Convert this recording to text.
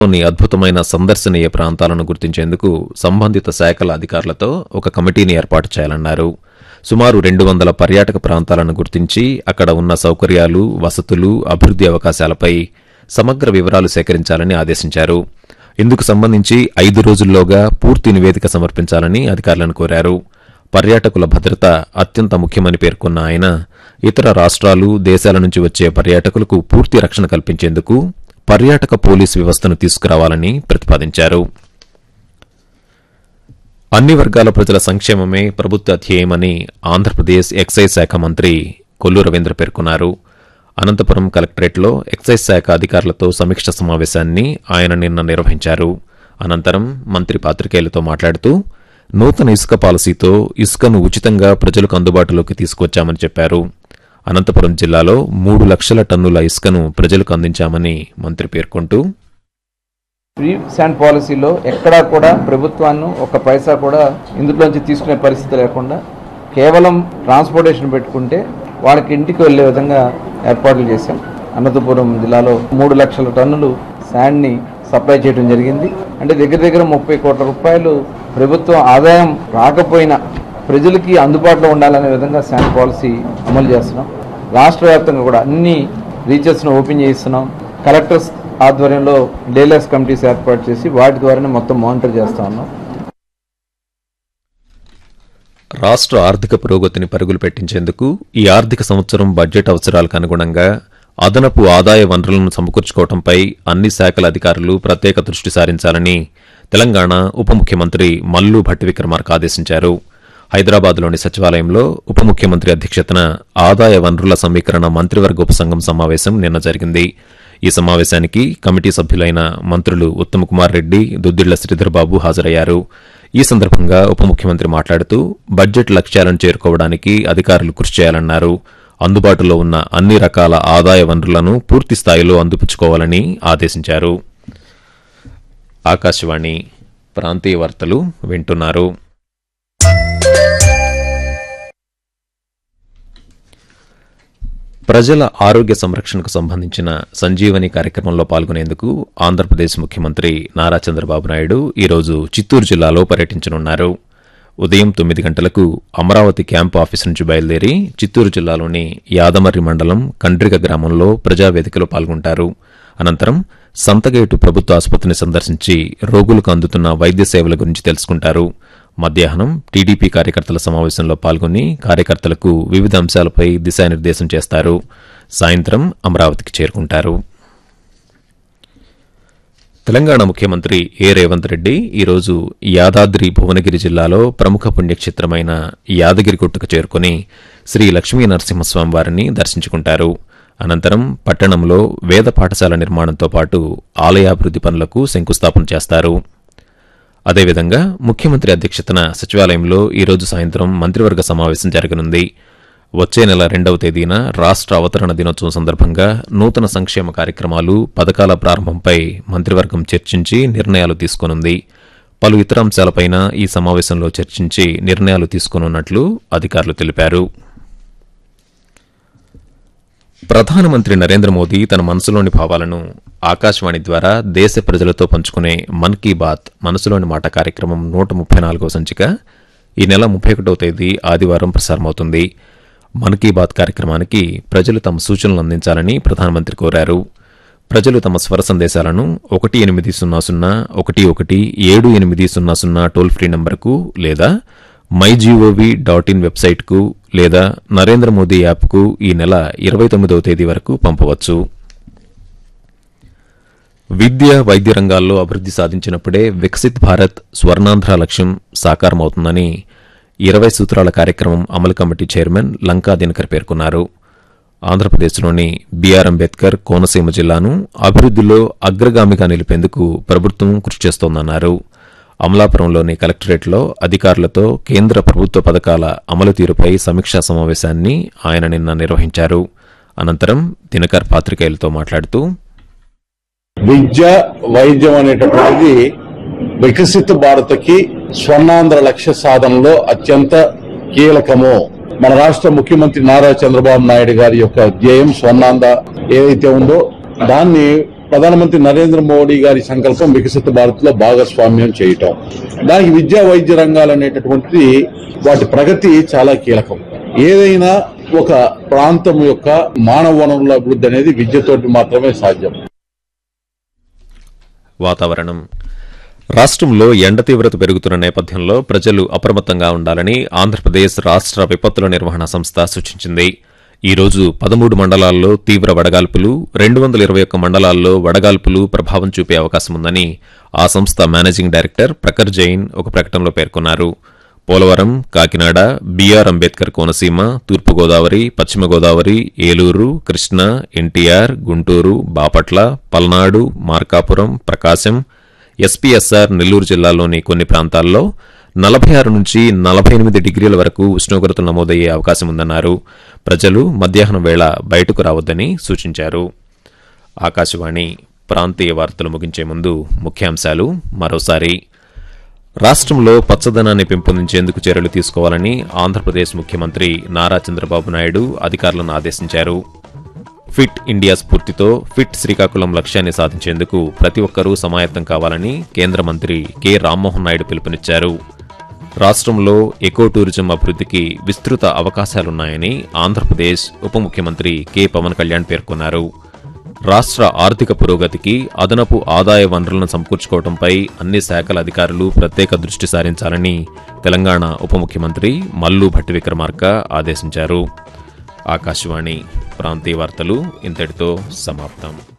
కొన్ని అద్భుతమైన సందర్శనీయ ప్రాంతాలను గుర్తించేందుకు సంబంధిత శాఖల అధికారులతో ఒక కమిటీని ఏర్పాటు చేయాలన్నారు సుమారు రెండు వందల పర్యాటక ప్రాంతాలను గుర్తించి అక్కడ ఉన్న సౌకర్యాలు వసతులు అభివృద్ది అవకాశాలపై సమగ్ర వివరాలు సేకరించాలని ఆదేశించారు ఇందుకు సంబంధించి ఐదు రోజుల్లోగా పూర్తి నివేదిక సమర్పించాలని అధికారులను కోరారు పర్యాటకుల భద్రత అత్యంత ముఖ్యమని పేర్కొన్న ఆయన ఇతర రాష్ట్రాలు దేశాల నుంచి వచ్చే పర్యాటకులకు పూర్తి రక్షణ కల్పించేందుకు పర్యాటక పోలీసు వ్యవస్థను తీసుకురావాలని ప్రతిపాదించారు అన్ని వర్గాల ప్రజల సంక్షేమమే ప్రభుత్వ ధ్యేయమని ఆంధ్రప్రదేశ్ ఎక్సైజ్ శాఖ మంత్రి కొల్లు రవీంద్ర పేర్కొన్నారు అనంతపురం కలెక్టరేట్లో ఎక్సైజ్ శాఖ అధికారులతో సమీక్ష సమావేశాన్ని ఆయన నిన్న నిర్వహించారు అనంతరం మంత్రి పాత్రికేయులతో మాట్లాడుతూ నూతన ఇసుక పాలసీతో ఇసుకను ఉచితంగా ప్రజలకు అందుబాటులోకి తీసుకొచ్చామని చెప్పారు అనంతపురం జిల్లాలో మూడు లక్షల టన్నుల ఇసుకను ప్రజలకు అందించామని మంత్రి పేర్కొంటూ ఫ్రీ శాండ్ పాలసీలో ఎక్కడా కూడా ప్రభుత్వాన్ని ఒక పైసా కూడా ఇందులోంచి తీసుకునే పరిస్థితి లేకుండా కేవలం ట్రాన్స్పోర్టేషన్ పెట్టుకుంటే వాళ్ళకి ఇంటికి వెళ్ళే విధంగా ఏర్పాట్లు చేశాం అనంతపురం జిల్లాలో మూడు లక్షల టన్నులు శాండ్ని సప్లై చేయడం జరిగింది అంటే దగ్గర దగ్గర ముప్పై కోట్ల రూపాయలు ప్రభుత్వం ఆదాయం రాకపోయినా ప్రజలకి అందుబాటులో ఉండాలనే విధంగా శాండ్ పాలసీ అమలు చేస్తున్నాం రాష్ట్ర వ్యాప్తంగా కూడా అన్ని రీచెస్ను ఓపెన్ చేయిస్తున్నాం కలెక్టర్స్ ఆధ్వర్యంలో డేలర్స్ కమిటీస్ ఏర్పాటు చేసి వాటి ద్వారానే మొత్తం మానిటర్ చేస్తా ఉన్నాం రాష్ట్ర ఆర్థిక పురోగతిని పరుగులు పెట్టించేందుకు ఈ ఆర్థిక సంవత్సరం బడ్జెట్ అవసరాలకు అనుగుణంగా అదనపు ఆదాయ వనరులను సమకూర్చుకోవడంపై అన్ని శాఖల అధికారులు ప్రత్యేక దృష్టి సారించాలని తెలంగాణ ఉప ముఖ్యమంత్రి మల్లు భట్టి విక్రమార్క ఆదేశించారు హైదరాబాద్లోని సచివాలయంలో ఉప ముఖ్యమంత్రి అధ్యక్షతన ఆదాయ వనరుల సమీకరణ మంత్రివర్గ ఉపసంఘం సమావేశం నిన్న జరిగింది ఈ సమావేశానికి కమిటీ సభ్యులైన మంత్రులు ఉత్తమ్ కుమార్ రెడ్డి దుద్దిళ్ల శ్రీధర్బాబు హాజరయ్యారు ఈ సందర్భంగా ఉప ముఖ్యమంత్రి మాట్లాడుతూ బడ్జెట్ లక్ష్యాలను చేరుకోవడానికి అధికారులు కృషి చేయాలన్నారు అందుబాటులో ఉన్న అన్ని రకాల ఆదాయ వనరులను పూర్తి స్థాయిలో అందిపుచ్చుకోవాలని ఆదేశించారు ఆకాశవాణి ప్రాంతీయ వార్తలు వింటున్నారు ప్రజల ఆరోగ్య సంరక్షణకు సంబంధించిన సంజీవని కార్యక్రమంలో పాల్గొనేందుకు ఆంధ్రప్రదేశ్ ముఖ్యమంత్రి నారా చంద్రబాబు నాయుడు ఈరోజు చిత్తూరు జిల్లాలో పర్యటించనున్నారు ఉదయం తొమ్మిది గంటలకు అమరావతి క్యాంపు ఆఫీస్ నుంచి బయలుదేరి చిత్తూరు జిల్లాలోని యాదమర్రి మండలం కండ్రిక గ్రామంలో ప్రజావేదికలో పాల్గొంటారు అనంతరం సంతగేటు ప్రభుత్వ ఆసుపత్రిని సందర్శించి రోగులకు అందుతున్న వైద్య సేవల గురించి తెలుసుకుంటారు మధ్యాహ్నం టీడీపీ కార్యకర్తల సమావేశంలో పాల్గొని కార్యకర్తలకు వివిధ అంశాలపై దిశానిర్దేశం చేస్తారు సాయంత్రం అమరావతికి చేరుకుంటారు తెలంగాణ ముఖ్యమంత్రి ఏ రేవంత్ రెడ్డి ఈరోజు యాదాద్రి భువనగిరి జిల్లాలో ప్రముఖ పుణ్యక్షేత్రమైన యాదగిరిగుట్టకు చేరుకుని శ్రీ లక్ష్మీ నరసింహస్వామి వారిని దర్శించుకుంటారు అనంతరం పట్టణంలో వేద పాఠశాల నిర్మాణంతో పాటు ఆలయాభివృద్ది పనులకు శంకుస్థాపన చేస్తారు అదేవిధంగా ముఖ్యమంత్రి అధ్యక్షతన సచివాలయంలో ఈరోజు సాయంత్రం మంత్రివర్గ సమావేశం జరగనుంది వచ్చే నెల రెండవ తేదీన రాష్ట్ర అవతరణ దినోత్సవం సందర్భంగా నూతన సంక్షేమ కార్యక్రమాలు పథకాల ప్రారంభంపై మంత్రివర్గం చర్చించి నిర్ణయాలు తీసుకోనుంది పలు ఇతర అంశాలపైన ఈ సమావేశంలో చర్చించి నిర్ణయాలు తీసుకోనున్నట్లు అధికారులు తెలిపారు ప్రధానమంత్రి నరేంద్ర మోదీ తన మనసులోని భావాలను ఆకాశవాణి ద్వారా దేశ ప్రజలతో పంచుకునే మన్ కీ బాత్ మనసులోని మాట కార్యక్రమం నూట ముప్పై నాలుగవ సంచిక ఈ నెల ముప్పై ఒకటవ తేదీ ఆదివారం ప్రసారమవుతుంది మన్ కీ బాత్ కార్యక్రమానికి ప్రజలు తమ సూచనలు అందించాలని ప్రధానమంత్రి కోరారు ప్రజలు తమ స్వర సందేశాలను ఒకటి ఎనిమిది సున్నా సున్నా ఒకటి ఒకటి ఏడు ఎనిమిది సున్నా సున్నా టోల్ ఫ్రీ నంబర్కు లేదా మై జీఓవి డాట్ ఇన్ వెబ్సైట్కు లేదా నరేంద్ర మోదీ యాప్కు ఈ నెల ఇరవై తొమ్మిదవ తేదీ వరకు పంపవచ్చు విద్య వైద్య రంగాల్లో అభివృద్ది సాధించినప్పుడే వికసిత్ భారత్ స్వర్ణాంధ్ర లక్ష్యం సాకారమవుతుందని ఇరవై సూత్రాల కార్యక్రమం అమలు కమిటీ చైర్మన్ లంకా దినకర్ పేర్కొన్నారు ఆంధ్రప్రదేశ్లోని బీఆర్ అంబేద్కర్ కోనసీమ జిల్లాను అభివృద్దిలో అగ్రగామిగా నిలిపేందుకు ప్రభుత్వం కృషి చేస్తోందన్నారు అమలాపురంలోని కలెక్టరేట్లో అధికారులతో కేంద్ర ప్రభుత్వ పథకాల అమలు తీరుపై సమీక్షా సమావేశాన్ని ఆయన నిన్న నిర్వహించారు అనంతరం దినకర్ పాత్రికేయులతో మాట్లాడుతూ విద్య వైద్యం అనేటటువంటిది వికసిత భారత్కి స్వర్ణాంధ్ర లక్ష్య సాధనలో అత్యంత కీలకము మన రాష్ట్ర ముఖ్యమంత్రి నారా చంద్రబాబు నాయుడు గారి యొక్క ధ్యేయం స్వర్ణాంధ్ర ఏదైతే ఉందో దాన్ని ప్రధానమంత్రి నరేంద్ర మోడీ గారి సంకల్పం వికసిత భారత్ లో భాగస్వామ్యం చేయటం దానికి విద్యా వైద్య రంగాలు అనేటటువంటిది వాటి ప్రగతి చాలా కీలకం ఏదైనా ఒక ప్రాంతం యొక్క మానవ వనరుల అభివృద్ధి అనేది విద్యతోటి మాత్రమే సాధ్యం వాతావరణం రాష్ట్రంలో ఎండ తీవ్రత పెరుగుతున్న నేపథ్యంలో ప్రజలు అప్రమత్తంగా ఉండాలని ఆంధ్రప్రదేశ్ రాష్ట్ర విపత్తుల నిర్వహణ సంస్థ సూచించింది ఈ రోజు పదమూడు మండలాల్లో తీవ్ర వడగాల్పులు రెండు వందల ఇరవై ఒక్క మండలాల్లో వడగాల్పులు ప్రభావం చూపే అవకాశం ఉందని ఆ సంస్థ మేనేజింగ్ డైరెక్టర్ ప్రఖర్ జైన్ ఒక ప్రకటనలో పేర్కొన్నారు పోలవరం కాకినాడ బీఆర్ అంబేద్కర్ కోనసీమ తూర్పుగోదావరి పశ్చిమ గోదావరి ఏలూరు కృష్ణా ఎన్టీఆర్ గుంటూరు బాపట్ల పల్నాడు మార్కాపురం ప్రకాశం ఎస్పీఎస్ఆర్ నెల్లూరు జిల్లాలోని కొన్ని ప్రాంతాల్లో నలభై ఆరు నుంచి నలభై ఎనిమిది డిగ్రీల వరకు ఉష్ణోగ్రతలు నమోదయ్యే అవకాశం ఉందన్నారు ప్రజలు మధ్యాహ్నం వేళ బయటకు రావద్దని సూచించారు ఆకాశవాణి ప్రాంతీయ వార్తలు ముగించే ముందు ముఖ్యాంశాలు మరోసారి రాష్ట్రంలో పచ్చదనాన్ని పెంపొందించేందుకు చర్యలు తీసుకోవాలని ఆంధ్రప్రదేశ్ ముఖ్యమంత్రి నారా చంద్రబాబు నాయుడు అధికారులను ఆదేశించారు ఫిట్ ఇండియా స్ఫూర్తితో ఫిట్ శ్రీకాకుళం లక్ష్యాన్ని సాధించేందుకు ప్రతి ఒక్కరూ సమాయత్తం కావాలని కేంద్ర మంత్రి కె రామ్మోహన్ నాయుడు పిలుపునిచ్చారు రాష్ట్రంలో ఎకో టూరిజం అభివృద్ధికి విస్తృత అవకాశాలున్నాయని ఆంధ్రప్రదేశ్ ఉప ముఖ్యమంత్రి కె పవన్ కళ్యాణ్ పేర్కొన్నారు రాష్ట్ర ఆర్థిక పురోగతికి అదనపు ఆదాయ వనరులను సమకూర్చుకోవడంపై అన్ని శాఖల అధికారులు ప్రత్యేక దృష్టి సారించాలని తెలంగాణ ఉప ముఖ్యమంత్రి మల్లు భట్టి విక్రమార్క ఆదేశించారు ఆకాశవాణి ప్రాంతీయ వార్తలు ఇంతటితో సమాప్తం